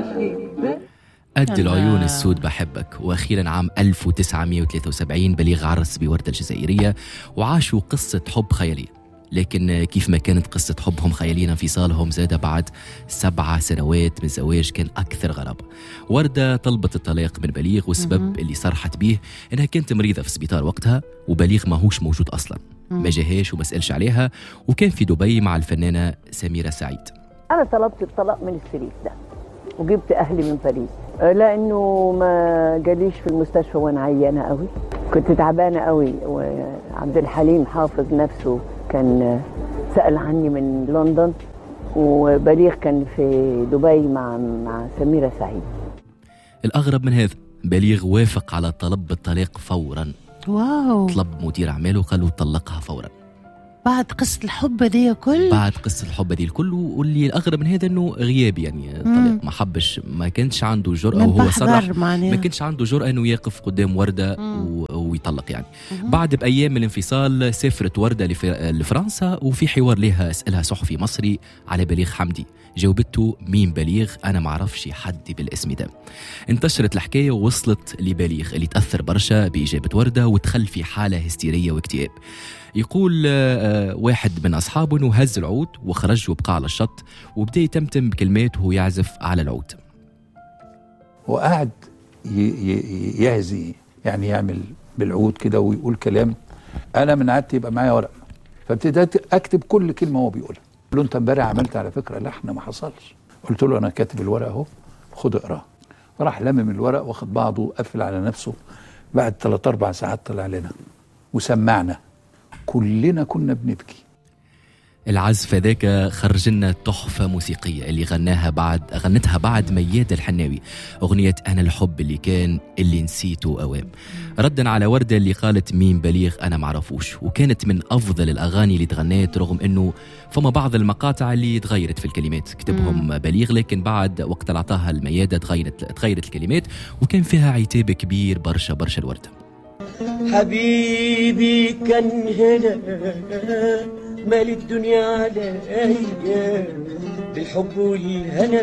قد العيون السود بحبك واخيرا عام 1973 بليغ عرس بوردة الجزائرية وعاشوا قصة حب خيالية لكن كيف ما كانت قصة حبهم خيالية انفصالهم زاد بعد سبعة سنوات من الزواج كان أكثر غرابة وردة طلبت الطلاق من بليغ والسبب اللي صرحت به إنها كانت مريضة في السبيطار وقتها وبليغ ماهوش موجود أصلا ما جاهاش وما سألش عليها وكان في دبي مع الفنانة سميرة سعيد انا طلبت الطلاق من السرير ده وجبت اهلي من باريس آه، لانه ما جاليش في المستشفى وانا عيانه قوي كنت تعبانه قوي وعبد الحليم حافظ نفسه كان آه، سال عني من لندن وبليغ كان في دبي مع مع سميره سعيد الأغرب من هذا بليغ وافق على طلب الطلاق فورا واو طلب مدير أعماله قال له طلقها فورا بعد قصة الحب دي كل بعد قصة الحب دي الكل واللي الأغرب من هذا أنه غياب يعني الطلاق ما حبش ما كانش عنده جرأة من وهو صرح تحضر معناها ما كانش عنده جرأة انه يقف قدام وردة و... ويطلق يعني بعد بأيام من الانفصال سافرت وردة لف... لفرنسا وفي حوار لها سألها صحفي مصري على بليغ حمدي جاوبته مين بليغ أنا معرفش حد بالاسم ده انتشرت الحكاية ووصلت لبليغ اللي تأثر برشا بإجابة وردة ودخل في حالة هستيرية واكتئاب يقول آه، آه، واحد من أصحابه أنه هز العود وخرج وبقى على الشط وبدأ يتمتم بكلمات وهو يعزف على العود وقعد ي- ي- يهزي يعني يعمل بالعود كده ويقول كلام انا من عادتي يبقى معايا ورق فابتديت اكتب كل كلمه هو بيقولها قال له انت امبارح عملت على فكره لحن ما حصلش قلت له انا كاتب الورق اهو خد اقراه فراح لمم الورق واخد بعضه وقفل على نفسه بعد ثلاث اربع ساعات طلع لنا وسمعنا كلنا كنا بنبكي العزف ذاك خرج لنا تحفة موسيقية اللي غناها بعد غنتها بعد ميادة الحناوي أغنية أنا الحب اللي كان اللي نسيته أوام ردا على وردة اللي قالت مين بليغ أنا معرفوش وكانت من أفضل الأغاني اللي تغنيت رغم أنه فما بعض المقاطع اللي تغيرت في الكلمات كتبهم بليغ لكن بعد وقت اللي أعطاها الميادة تغيرت تغيرت الكلمات وكان فيها عتاب كبير برشا برشا الوردة حبيبي كان هنا مال الدنيا عليا بالحب والهنا